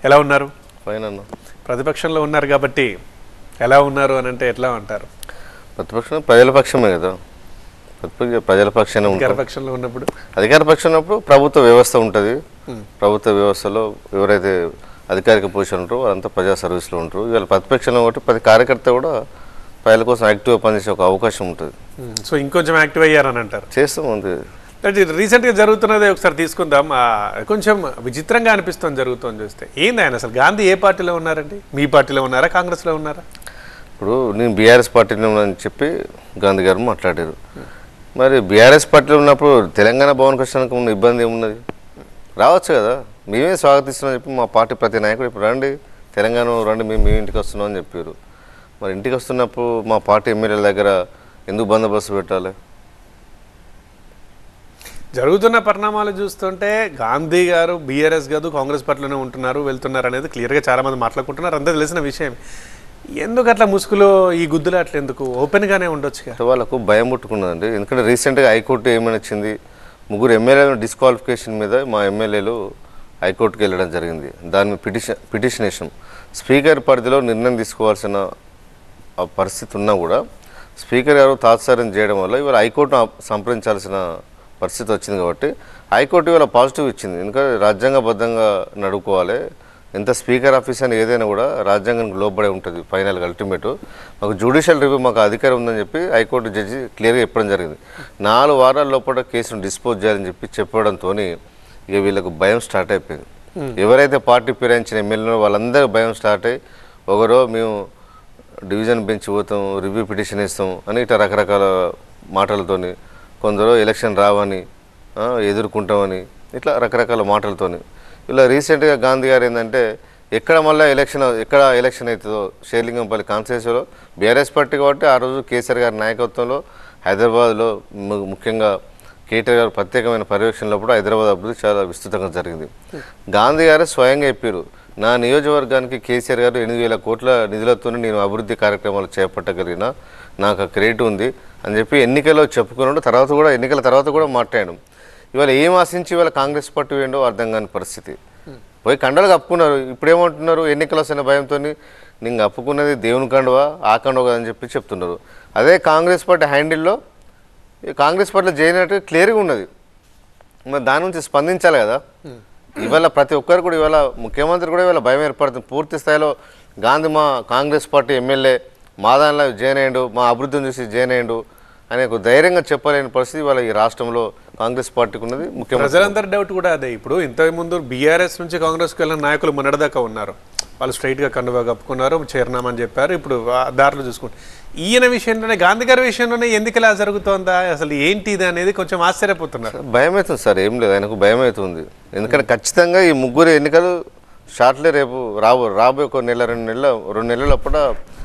ఎలా ఉన్నారు ఫైన్ అన్న ప్రతిపక్షంలో ఉన్నారు కాబట్టి ఎలా ఉన్నారు అని అంటే ఎట్లా అంటారు ప్రతిపక్షం ప్రజల పక్షమే కదా ప్రతిపక్ష ప్రజల పక్షానే అధికార ఉంటారు పక్షంలో ఉన్నప్పుడు అధికార పక్షం ఉన్నప్పుడు ప్రభుత్వ వ్యవస్థ ఉంటుంది ప్రభుత్వ వ్యవస్థలో ఎవరైతే అధికారిక పొజిషన్ ఉంటారో వాళ్ళంతా ప్రజా సర్వీస్లో ఉంటారు ఇవాళ ప్రతిపక్షంలో కాబట్టి ప్రతి కార్యకర్త కూడా ప్రజల కోసం యాక్టివ్గా పనిచేసే ఒక అవకాశం ఉంటుంది సో ఇంకొంచెం యాక్టివ్ అయ్యారని అంటారు చేస్తాం అంతే అంటే రీసెంట్గా జరుగుతున్నదే ఒకసారి తీసుకుందాం ఆ, కొంచెం విచిత్రంగా అనిపిస్తుంది జరుగుతుంది చూస్తే ఏంది ఆయన అసలు గాంధీ ఏ పార్టీలో ఉన్నారండి మీ పార్టీలో ఉన్నారా కాంగ్రెస్లో ఉన్నారా ఇప్పుడు నేను బీఆర్ఎస్ పార్టీలో ఉన్నానని చెప్పి గాంధీ గారు మాట్లాడారు మరి బీఆర్ఎస్ పార్టీలో ఉన్నప్పుడు తెలంగాణ భవన్ కృష్ణానికి ఉన్న ఇబ్బంది ఏమున్నది రావచ్చు కదా మేమే స్వాగతిస్తున్నాం చెప్పి మా పార్టీ ప్రతి నాయకుడు ఇప్పుడు రండి తెలంగాణ రండి మేము మీ ఇంటికి వస్తున్నాం అని చెప్పారు మరి ఇంటికి వస్తున్నప్పుడు మా పార్టీ ఎమ్మెల్యేల దగ్గర ఎందుకు బందోబస్తు పెట్టాలి జరుగుతున్న పరిణామాలు చూస్తుంటే గాంధీ గారు బీఆర్ఎస్ కాదు కాంగ్రెస్ పార్టీలోనే ఉంటున్నారు వెళ్తున్నారు అనేది క్లియర్గా చాలా మంది మాట్లాడుకుంటున్నారు అంతా తెలిసిన విషయం ఎందుకు అట్లా ముసుగులో ఈ గుద్దులు అట్లా ఎందుకు ఓపెన్గానే ఉండొచ్చుగా అంటే వాళ్ళకు భయం పుట్టుకున్నదండి ఎందుకంటే రీసెంట్గా హైకోర్టు ఏమని వచ్చింది ముగ్గురు ఎమ్మెల్యేల డిస్క్వాలిఫికేషన్ మీద మా ఎమ్మెల్యేలు హైకోర్టుకి వెళ్ళడం జరిగింది దాని మీద పిటిషన్ పిటిషన్ వేసాం స్పీకర్ పరిధిలో నిర్ణయం తీసుకోవాల్సిన ఆ పరిస్థితి ఉన్నా కూడా స్పీకర్ గారు తాత్సారం చేయడం వల్ల ఇవాళ హైకోర్టును ఆ- సంప్రదించాల్సిన పరిస్థితి వచ్చింది కాబట్టి హైకోర్టు ఇవాళ పాజిటివ్ ఇచ్చింది ఎందుకంటే రాజ్యాంగబద్ధంగా నడుపుకోవాలి ఎంత స్పీకర్ ఆఫీస్ అని ఏదైనా కూడా రాజ్యాంగానికి లోబడే ఉంటుంది ఫైనల్గా అల్టిమేట్ మాకు జ్యుడిషియల్ రివ్యూ మాకు అధికారం ఉందని చెప్పి హైకోర్టు జడ్జి క్లియర్గా చెప్పడం జరిగింది నాలుగు వారాల లోపల కేసును డిస్పోజ్ చేయాలని చెప్పి చెప్పడంతో ఇక వీళ్ళకు భయం స్టార్ట్ అయిపోయింది ఎవరైతే పార్టీ ఫిరాయించిన ఎమ్మెల్యేనో వాళ్ళందరూ భయం స్టార్ట్ అయ్యి ఒకరో మేము డివిజన్ బెంచ్ పోతాం రివ్యూ పిటిషన్ ఇస్తాం అని ఇట్లా రకరకాల మాటలతోని కొందరు ఎలక్షన్ రావని ఆ, ఎదుర్కొంటామని ఇట్లా రకరకాల మాటలతోని ఇలా రీసెంట్గా గాంధీ గారు ఏంటంటే ఎక్కడ మళ్ళీ ఎలక్షన్ ఎక్కడ ఎలక్షన్ అవుతుందో షేర్లింగంపల్లి కాన్స్టిట్యూన్సీలో బీఆర్ఎస్ పార్టీ కాబట్టి ఆ రోజు కేసీఆర్ గారి నాయకత్వంలో హైదరాబాద్లో ము- ముఖ్యంగా కేటీఆర్ గారు ప్రత్యేకమైన పర్యవేక్షణలో కూడా హైదరాబాద్ అభివృద్ధి చాలా విస్తృతంగా జరిగింది గాంధీ గారు స్వయంగా చెప్పారు నా నియోజకవర్గానికి కేసీఆర్ గారు ఎనిమిది వేల కోట్ల నిధులతో నేను అభివృద్ధి కార్యక్రమాలు చేపట్టగలిగిన నాకు ఆ క్రెడిట్ ఉంది అని చెప్పి ఎన్నికల్లో చెప్పుకున్నాడు తర్వాత కూడా ఎన్నికల తర్వాత కూడా మాట్లాడాడు ఇవాళ ఏం ఆశించి ఇవాళ కాంగ్రెస్ పార్టీ ఏంటో అర్థం కాని పరిస్థితి పోయి కండలు కప్పుకున్నారు ఇప్పుడు ఏమంటున్నారు ఎన్నికలు వస్తున్న భయంతో నేను కప్పుకున్నది దేవుని కండువా ఆ కండువ కదా అని చెప్పి చెప్తున్నారు అదే కాంగ్రెస్ పార్టీ హ్యాండిల్లో ఈ కాంగ్రెస్ పార్టీలో చేయనట్టు క్లియర్గా ఉన్నది మరి దాని నుంచి స్పందించాలి కదా ఇవాళ ప్రతి ఒక్కరు కూడా ఇవాళ ముఖ్యమంత్రి కూడా ఇవాళ భయం ఏర్పడుతుంది పూర్తి స్థాయిలో గాంధీ మా కాంగ్రెస్ పార్టీ ఎమ్మెల్యే మా దానిలో జాయిన్ అయ్యిండు మా అభివృద్ధిని చూసి జాయిన్ అయ్యిండు అనే ఒక ధైర్యంగా చెప్పలేని పరిస్థితి ఇవాళ ఈ రాష్ట్రంలో కాంగ్రెస్ పార్టీకి ఉన్నది ముఖ్యమంత్రి ప్రజలందరి డౌట్ కూడా అదే ఇప్పుడు ఇంతకు ముందు బీఆర్ఎస్ నుంచి కాంగ్రెస్కి వెళ్ళిన నాయకులు మొన్నటిదాకా ఉన్నారు వాళ్ళు స్ట్రైట్గా కండువా కప్పుకున్నారు చేరినామని చెప్పారు ఇప్పుడు ఆ దారిలో చూసుకుంటే ఈయన విషయంలోనే గాంధీ గారి విషయంలోనే ఎందుకు ఇలా జరుగుతోందా అసలు ఏంటి ఇది అనేది కొంచెం ఆశ్చర్యపోతున్నారు భయం అవుతుంది సార్ ఏం లేదు ఆయనకు భయం అవుతుంది ఎందుకంటే ఖచ్చితంగా ఈ ముగ్గురు ఎన్నికలు షార్ట్లే రేపు రాబో రాబోయే ఒక నెల రెండు నెలల రెండు నెలల లోపల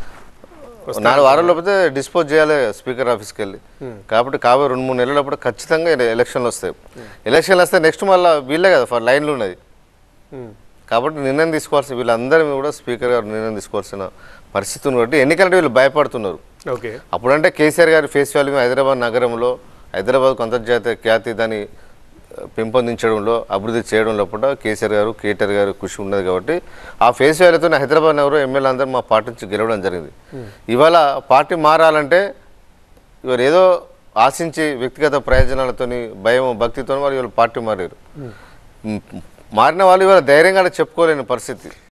నాలుగు వారాల లోపల డిస్పోజ్ చేయాలి స్పీకర్ ఆఫీస్కి వెళ్ళి కాబట్టి కాబోయే రెండు మూడు నెలల లోపల ఖచ్చితంగా ఎల- ఎలక్షన్లు వస్తాయి ఎలక్షన్లు వస్తే నెక్స్ట్ మళ్ళీ వీళ్ళే కదా ఫర్ లైన్లు ఉన్నది ఉమ్. కాబట్టి నిర్ణయం తీసుకోవాల్సిన వీళ్ళందరూ కూడా స్పీకర్ గారు నిర్ణయం తీసుకోవాల్సిన పరిస్థితి ఉంది కాబట్టి ఎన్నికలంటే వీళ్ళు భయపడుతున్నారు ఓకే అప్పుడంటే కేసీఆర్ గారి ఫేస్ వాల్యూ హైదరాబాద్ నగరంలో హైదరాబాద్కు అంతర్జాతీయ ఖ్యాతి దాన్ని ఆ, పెంపొందించడంలో అభివృద్ధి చేయడంలో కూడా కేసీఆర్ గారు కేటీఆర్ గారు కృషి ఉన్నది కాబట్టి ఆ ఫేస్ వాల్యూతో హైదరాబాద్ నగరం ఎమ్మెల్యే అందరూ మా పార్టీ నుంచి గెలవడం జరిగింది ఇవాళ పార్టీ మారాలంటే ఇవాళ ఏదో ఆశించి వ్యక్తిగత ప్రయోజనాలతోని భయం భక్తితో వాళ్ళు ఇవాళ పార్టీ మారారు మ్, మారిన వాళ్ళు ఇవాళ ధైర్యంగా చెప్పుకోలేని పరిస్థితి